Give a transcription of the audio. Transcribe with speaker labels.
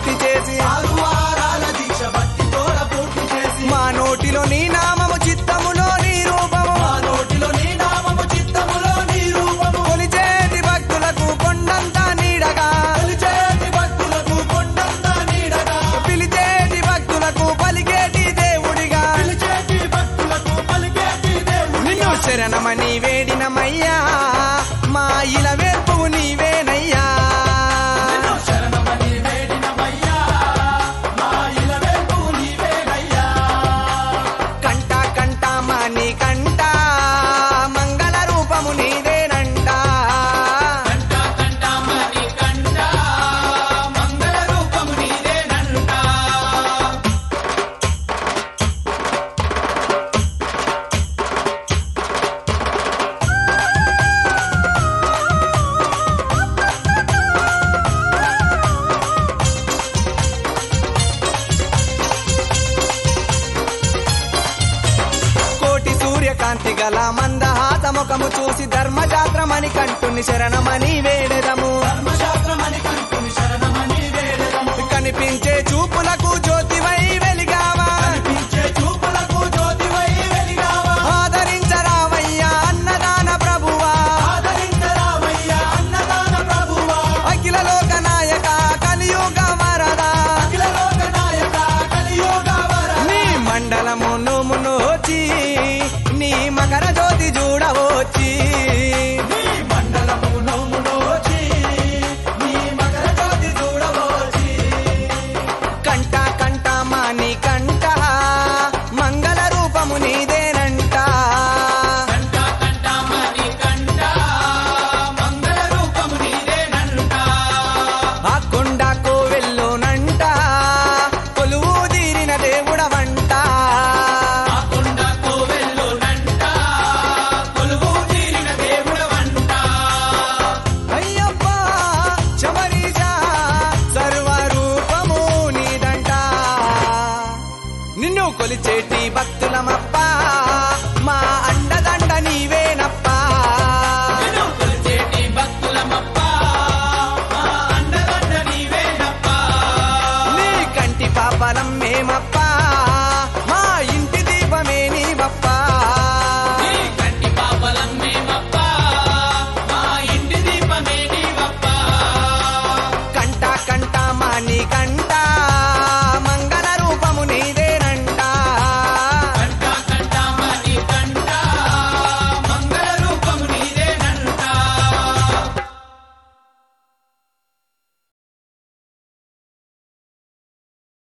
Speaker 1: పూర్తి చేసి
Speaker 2: ఆరు వారాల దీక్ష భక్తితోడ పూర్తి చేసి
Speaker 1: మా నోటిలో నీ నామము చిత్తములో నీ రూపము
Speaker 2: మా నోటిలో నీ నామము చిత్తములో నీ రూపము
Speaker 1: కొలిచేటి భక్తులకు కొండంత నీడగా
Speaker 2: కొలిచేటి భక్తులకు కొండంత నీడగా
Speaker 1: పిలిచేటి భక్తులకు పలికేటి దేవుడిగా
Speaker 2: పిలిచేటి భక్తులకు పలికేటి దేవుడిగా
Speaker 1: నిన్ను శరణమని వేడినమయ్యా మా ఇల వేర్పువు నీవేనయ్యా
Speaker 2: నిన్ను శరణమని వేడినమయ్యా మా ఇలవేల్పు నీవేనయ్యా
Speaker 1: కంట కంట మాని కంట మంగళ రూపము నీదేనంట
Speaker 2: కంట కంట మని కంట మంగళ రూపము నీదేనంట
Speaker 1: కోటి సూర్యకాంతి గల మందహాసముఖము చూసి ధర్మశాస్త్రమని కంటుని శరణమని వేడెదము
Speaker 2: ధర్మశాస్త్రమని కంటుని శరణమని వేడెదము
Speaker 1: కనిపించే చూపులకు జ్యోతివై వెలిగావా
Speaker 2: కనిపించే చూపులకు జ్యోతివై వెలిగావా
Speaker 1: ఆదరించరావయ్యా అన్నదాన ప్రభువా
Speaker 2: ఆదరించరామయ్యా అన్నదాన ప్రభువా
Speaker 1: అఖిల లోక నాయక కలియుగ వరదా
Speaker 2: అఖిల లోక నాయక కలియుగ వరద
Speaker 1: నీ మండలము నోము నోచి నీ మకర జ్యోతి చూడవచ్చి
Speaker 2: నీ మండలము నోము నోచి నీ మకర జ్యోతి చూడవోచి
Speaker 1: కంట కంట మాని కంట మంగళ రూపము నీదేనంట
Speaker 2: కంట కంట మని కంట మంగళ రూపము నీదేనంట
Speaker 1: ఆ కొండ కోవెల్లోనంట కొలువు తీరిన దేవుడవంట
Speaker 2: ఆ కొండ కోవెల్లోనంట కొలువు తీరిన దేవుడవంట
Speaker 1: అయ్యప్ప శబరీశ సర్వరూపము నీదంట నిన్ను కొలిచేటి భక్తులమప్ప